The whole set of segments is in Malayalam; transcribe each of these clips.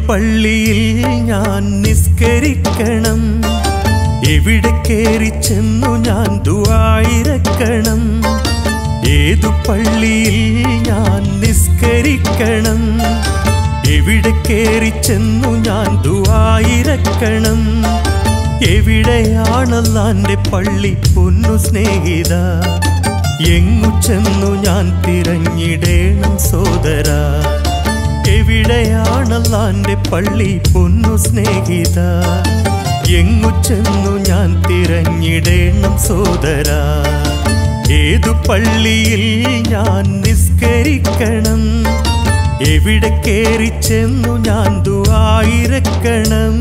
പള്ളിയിൽ ഞാൻ നിസ്കരിക്കണം എവിടെ കേറി ചെന്നു ഞാൻ ദുവായിരക്കണം ഏതു പള്ളിയിൽ ഞാൻ നിസ്കരിക്കണം എവിടെ കേറി ചെന്നു ഞാൻ ദുവായിരക്കണം എവിടെയാണല്ലാന്റെ പള്ളി പൊന്നു സ്നേഹിത എങ്ങു ചെന്നു ഞാൻ തിരഞ്ഞിടേണം സോദര എവിടെയാണല്ലാന്റെ പള്ളി പൊന്നു സ്നേഹിത എങ്ങു ചെന്നു ഞാൻ തിരഞ്ഞിടേണം സോദര ഏതു പള്ളിയിൽ ഞാൻ നിസ്കരിക്കണം എവിടെ കേറി ചെന്നു ഞാൻ ദുവായിരക്കണം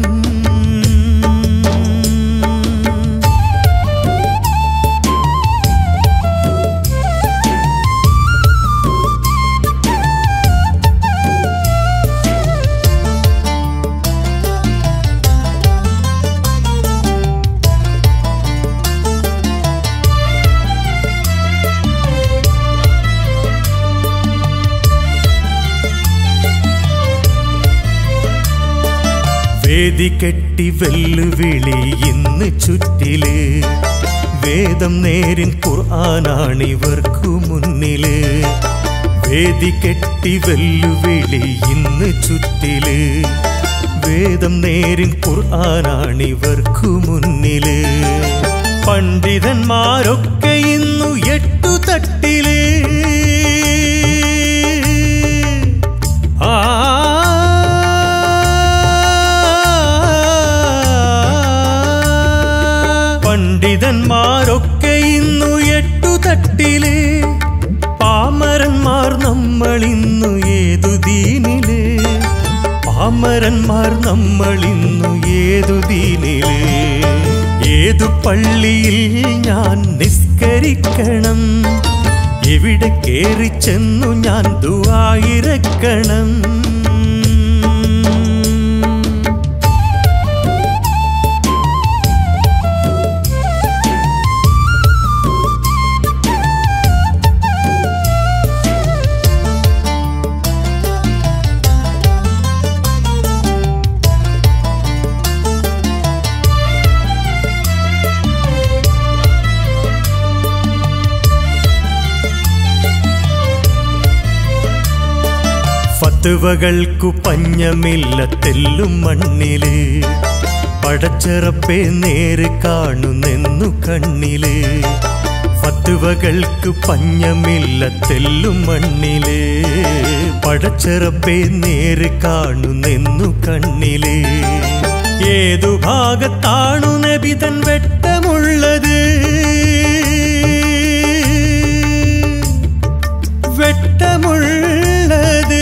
വേദി കെട്ടി വെല്ലുവിളി ഇന്ന് ചുറ്റില് വേദം നേരിൻ ഖുർആനാണിവർക്കു മുന്നില് വേദി കെട്ടി വെല്ലുവിളി ഇന്ന് ചുറ്റില് വേദം നേരിൻ ഖുർആനാണിവർക്കു മുന്നില് പണ്ഡിതന്മാരൊക്കെ ഇന്നു എട്ടു തട്ടില് ആ പണ്ഡിതന്മാരൊക്കെ ഇന്നു എട്ടു തട്ടില് പാമരന്മാർ നമ്മൾ ഇന്നു ഏതു ദീനില് പാമരന്മാർ നമ്മൾ ഇന്നു ഏതു ദീനില് ഏതു പള്ളിയിൽ ഞാൻ നിസ്കരിക്കണം എവിടെ കേറി ചെന്നു ഞാൻ ദുവായിരക്കണം ഫത്തുവകൾക്കു പഞ്ഞമില്ല തെല്ലും മണ്ണില് പടച്ചിറപ്പെ നേര് കാണുന്നെന്നു കണ്ണില് ഫത്തുവകൾക്ക് പഞ്ഞമില്ല തെല്ലും മണ്ണില് പടച്ചിറപ്പെ നേര് കാണുന്നെന്നു കണ്ണില് ഏതു ഭാഗത്താണു നബിതൻ വെട്ടമുള്ളത് വെട്ടമുള്ളത്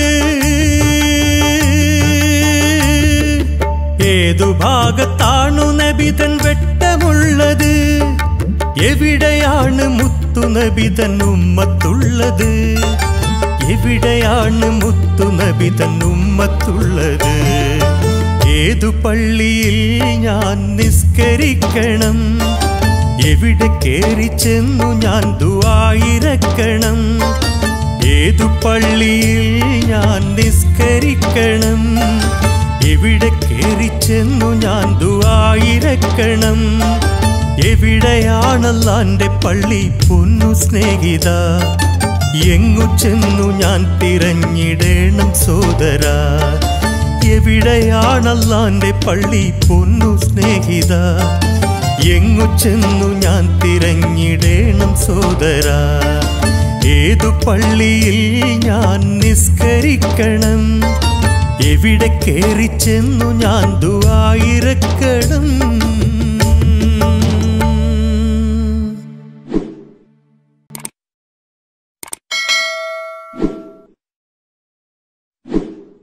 ഏതു ഭാഗത്താണു നബിതൻ വെട്ടമുള്ളത് എവിടെയാണ് മുത്തു നബിതൻ ഉമ്മത്തുള്ളത് എവിടെയാണ് മുത്തു നബിതൻ ഉമ്മത്തുള്ളത് ഏതു പള്ളിയിൽ ഞാൻ നിസ്കരിക്കണം എവിടെ കേറി ചെന്നു ഞാൻ ദുവായിരക്കണം ഏതു പള്ളിയിൽ ഞാൻ നിസ്കരിക്കണം എവിടെ കേറി ചെന്നു ഞാൻ ദുവായിരക്കണം എവിടെയാണല്ലാന്റെ പള്ളി പൊന്നു സ്നേഹിത എങ്ങു ചെന്നു ഞാൻ തിരഞ്ഞിടേണം സോദര എവിടെയാണല്ലാന്റെ പള്ളി പൊന്നു സ്നേഹിത എങ്ങു ചെന്നു ഞാൻ തിരഞ്ഞിടേണം സോദര ഏതു പള്ളിയിൽ ഞാൻ നിസ്കരിക്കണം എവിടെ കേറി ചെന്നു ഞാൻ ദുവായി